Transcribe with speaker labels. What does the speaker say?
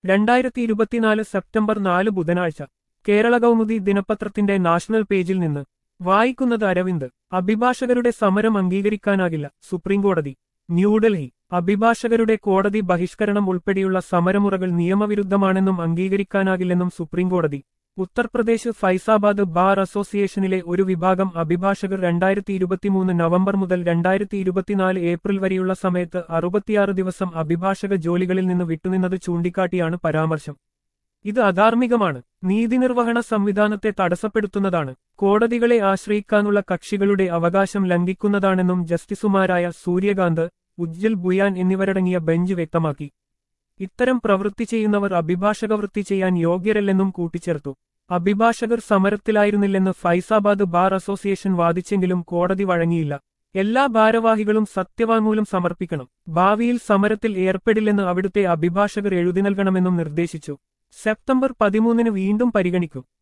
Speaker 1: രണ്ടായിരത്തി ഇരുപത്തിനാല് സെപ്റ്റംബർ നാല് ബുധനാഴ്ച കേരള കൗമുദി ദിനപത്രത്തിന്റെ നാഷണൽ പേജിൽ നിന്ന് വായിക്കുന്നത് അരവിന്ദ് അഭിഭാഷകരുടെ സമരം അംഗീകരിക്കാനാകില്ല സുപ്രീംകോടതി ന്യൂഡൽഹി അഭിഭാഷകരുടെ കോടതി ബഹിഷ്കരണം ഉൾപ്പെടെയുള്ള സമരമുറകൾ നിയമവിരുദ്ധമാണെന്നും അംഗീകരിക്കാനാകില്ലെന്നും സുപ്രീംകോടതി ഉത്തർപ്രദേശ് ഫൈസാബാദ് ബാർ അസോസിയേഷനിലെ ഒരു വിഭാഗം അഭിഭാഷകർ രണ്ടായിരത്തി ഇരുപത്തിമൂന്ന് നവംബർ മുതൽ രണ്ടായിരത്തി ഇരുപത്തിനാല് ഏപ്രിൽ വരെയുള്ള സമയത്ത് അറുപത്തിയാറ് ദിവസം അഭിഭാഷക ജോലികളിൽ നിന്ന് വിട്ടുനിന്നത് ചൂണ്ടിക്കാട്ടിയാണ് പരാമർശം ഇത് അധാർമികമാണ് നീതിനിർവഹണ സംവിധാനത്തെ തടസ്സപ്പെടുത്തുന്നതാണ് കോടതികളെ ആശ്രയിക്കാനുള്ള കക്ഷികളുടെ അവകാശം ലംഘിക്കുന്നതാണെന്നും ജസ്റ്റിസുമാരായ സൂര്യകാന്ത് ഉജ്ജൽ ബുയാൻ എന്നിവരടങ്ങിയ ബെഞ്ച് വ്യക്തമാക്കി ഇത്തരം പ്രവൃത്തി ചെയ്യുന്നവർ അഭിഭാഷക വൃത്തി ചെയ്യാൻ യോഗ്യരല്ലെന്നും കൂട്ടിച്ചേർത്തു അഭിഭാഷകർ സമരത്തിലായിരുന്നില്ലെന്ന് ഫൈസാബാദ് ബാർ അസോസിയേഷൻ വാദിച്ചെങ്കിലും കോടതി വഴങ്ങിയില്ല എല്ലാ ഭാരവാഹികളും സത്യവാങ്മൂലം സമർപ്പിക്കണം ഭാവിയിൽ സമരത്തിൽ ഏർപ്പെടില്ലെന്ന് അവിടുത്തെ അഭിഭാഷകർ എഴുതി നൽകണമെന്നും നിർദ്ദേശിച്ചു സെപ്റ്റംബർ പതിമൂന്നിന് വീണ്ടും പരിഗണിക്കും